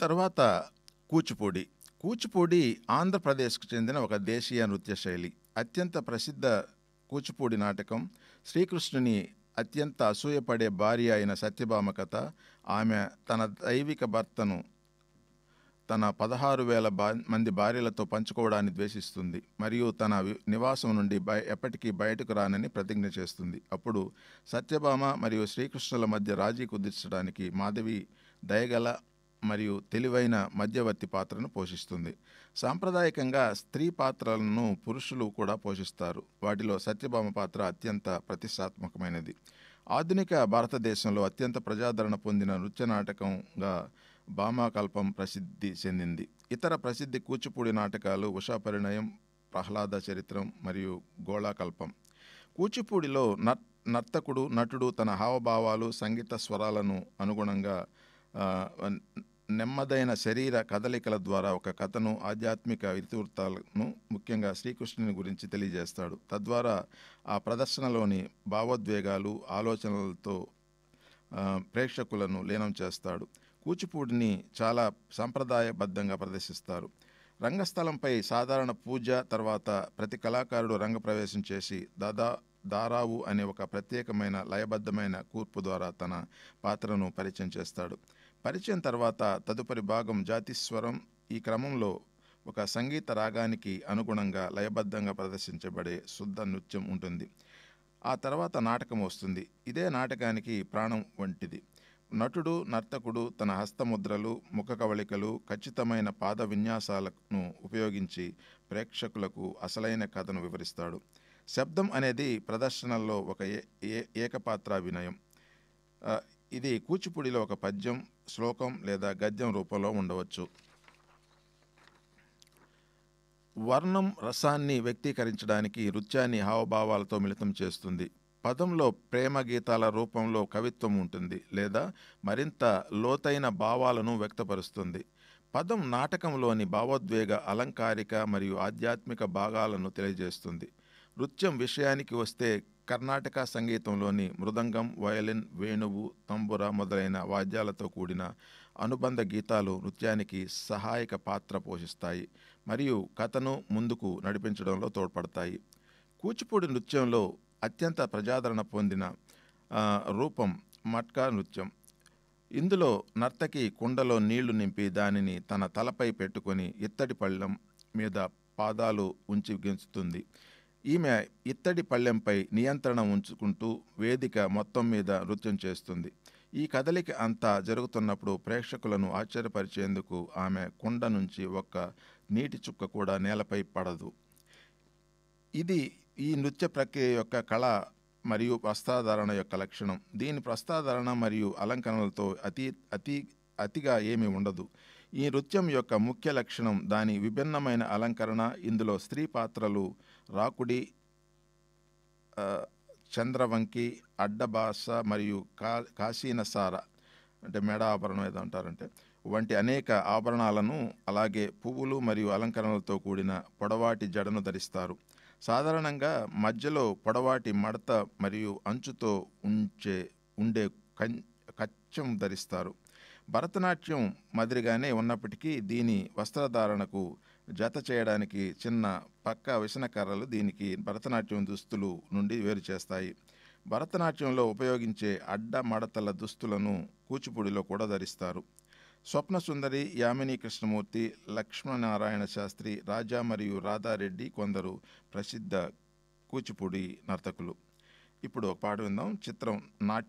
తర్వాత కూచిపూడి కూచిపూడి ఆంధ్రప్రదేశ్కు చెందిన ఒక దేశీయ నృత్య శైలి అత్యంత ప్రసిద్ధ కూచిపూడి నాటకం శ్రీకృష్ణుని అత్యంత అసూయపడే భార్య అయిన సత్యభామ కథ ఆమె తన దైవిక భర్తను తన పదహారు వేల బా మంది భార్యలతో పంచుకోవడాన్ని ద్వేషిస్తుంది మరియు తన వి- నివాసం నుండి బయ ఎప్పటికీ బయటకు రానని ప్రతిజ్ఞ చేస్తుంది అప్పుడు సత్యభామ మరియు శ్రీకృష్ణుల మధ్య రాజీ కుదిర్చడానికి మాధవి దయగల మరియు తెలివైన మధ్యవర్తి పాత్రను పోషిస్తుంది సాంప్రదాయకంగా స్త్రీ పాత్రలను పురుషులు కూడా పోషిస్తారు వాటిలో సత్యభామ పాత్ర అత్యంత ప్రతిష్టాత్మకమైనది ఆధునిక భారతదేశంలో అత్యంత ప్రజాదరణ పొందిన నృత్య నాటకంగా భామాకల్పం ప్రసిద్ధి చెందింది ఇతర ప్రసిద్ధి కూచిపూడి నాటకాలు ఉషా పరిణయం ప్రహ్లాద చరిత్రం మరియు గోళాకల్పం కూచిపూడిలో నర్ నర్తకుడు నటుడు తన హావభావాలు సంగీత స్వరాలను అనుగుణంగా ఆ, నెమ్మదైన శరీర కదలికల ద్వారా ఒక కథను ఆధ్యాత్మిక ఇతివృత్తాలను ముఖ్యంగా శ్రీకృష్ణుని గురించి తెలియజేస్తాడు తద్వారా ఆ ప్రదర్శనలోని భావోద్వేగాలు ఆలోచనలతో ఆ, ప్రేక్షకులను లీనం చేస్తాడు కూచిపూడిని చాలా సాంప్రదాయబద్ధంగా ప్రదర్శిస్తారు రంగస్థలంపై సాధారణ పూజ తర్వాత ప్రతి కళాకారుడు రంగప్రవేశం చేసి దాదా దారావు అనే ఒక ప్రత్యేకమైన లయబద్ధమైన కూర్పు ద్వారా తన పాత్రను పరిచయం చేస్తాడు పరిచయం తర్వాత తదుపరి భాగం జాతిస్వరం ఈ క్రమంలో ఒక సంగీత రాగానికి అనుగుణంగా లయబద్ధంగా ప్రదర్శించబడే శుద్ధ నృత్యం ఉంటుంది ఆ తర్వాత నాటకం వస్తుంది ఇదే నాటకానికి ప్రాణం వంటిది నటుడు నర్తకుడు తన హస్తముద్రలు ముఖ కవళికలు ఖచ్చితమైన పాద విన్యాసాలను ఉపయోగించి ప్రేక్షకులకు అసలైన కథను వివరిస్తాడు శబ్దం అనేది ప్రదర్శనల్లో ఒక ఏ- ఏ- ఏకపాత్రాభినయం ఆ, ఇది కూచిపూడిలో ఒక పద్యం శ్లోకం లేదా గద్యం రూపంలో ఉండవచ్చు వర్ణం రసాన్ని వ్యక్తీకరించడానికి నృత్యాన్ని హావభావాలతో మిళితం చేస్తుంది పదంలో ప్రేమ గీతాల రూపంలో కవిత్వం ఉంటుంది లేదా మరింత లోతైన భావాలను వ్యక్తపరుస్తుంది పదం నాటకంలోని భావోద్వేగ అలంకారిక మరియు ఆధ్యాత్మిక భాగాలను తెలియజేస్తుంది నృత్యం విషయానికి వస్తే కర్ణాటక సంగీతంలోని మృదంగం వయలిన్ వేణువు తంబుర మొదలైన వాద్యాలతో కూడిన అనుబంధ గీతాలు నృత్యానికి సహాయక పాత్ర పోషిస్తాయి మరియు కథను ముందుకు నడిపించడంలో తోడ్పడతాయి కూచిపూడి నృత్యంలో అత్యంత ప్రజాదరణ పొందిన ఆ, రూపం మట్కా నృత్యం ఇందులో నర్తకి కుండలో నీళ్లు నింపి దానిని తన తలపై పెట్టుకొని ఇత్తడి పళ్ళెం మీద పాదాలు ఉంచి గెంచుతుంది ఈమె ఇత్తడి పళ్ళెంపై నియంత్రణ ఉంచుకుంటూ వేదిక మొత్తం మీద నృత్యం చేస్తుంది ఈ కదలిక అంతా జరుగుతున్నప్పుడు ప్రేక్షకులను ఆశ్చర్యపరిచేందుకు ఆమె కుండ నుంచి ఒక్క నీటి చుక్క కూడా నేలపై పడదు ఇది ఈ నృత్య ప్రక్రియ యొక్క కళ మరియు వస్త్రధారణ యొక్క లక్షణం దీని వస్త్రధారణ మరియు అలంకరణలతో అతి అతి అతిగా ఏమీ ఉండదు ఈ నృత్యం యొక్క ముఖ్య లక్షణం దాని విభిన్నమైన అలంకరణ ఇందులో స్త్రీ పాత్రలు రాకుడి ఆ, చంద్రవంకి అడ్డబాస మరియు కా కాశీనసార అంటే మెడ ఆభరణం ఏదో అంటారంటే వంటి అనేక ఆభరణాలను అలాగే పువ్వులు మరియు అలంకరణలతో కూడిన పొడవాటి జడను ధరిస్తారు సాధారణంగా మధ్యలో పొడవాటి మడత మరియు అంచుతో ఉంచే ఉండే కం కచ్చం ధరిస్తారు భరతనాట్యం మాదిరిగానే ఉన్నప్పటికీ దీని వస్త్రధారణకు జత చేయడానికి చిన్న పక్క విసనకర్రలు దీనికి భరతనాట్యం దుస్తులు నుండి వేరు చేస్తాయి భరతనాట్యంలో ఉపయోగించే అడ్డ మడతల దుస్తులను కూచిపూడిలో కూడా ధరిస్తారు స్వప్న సుందరి యామిని కృష్ణమూర్తి లక్ష్మణనారాయణ శాస్త్రి రాజా మరియు రాధారెడ్డి కొందరు ప్రసిద్ధ కూచిపూడి నర్తకులు ఇప్పుడు ఒక పాట విందాం చిత్రం నాట్య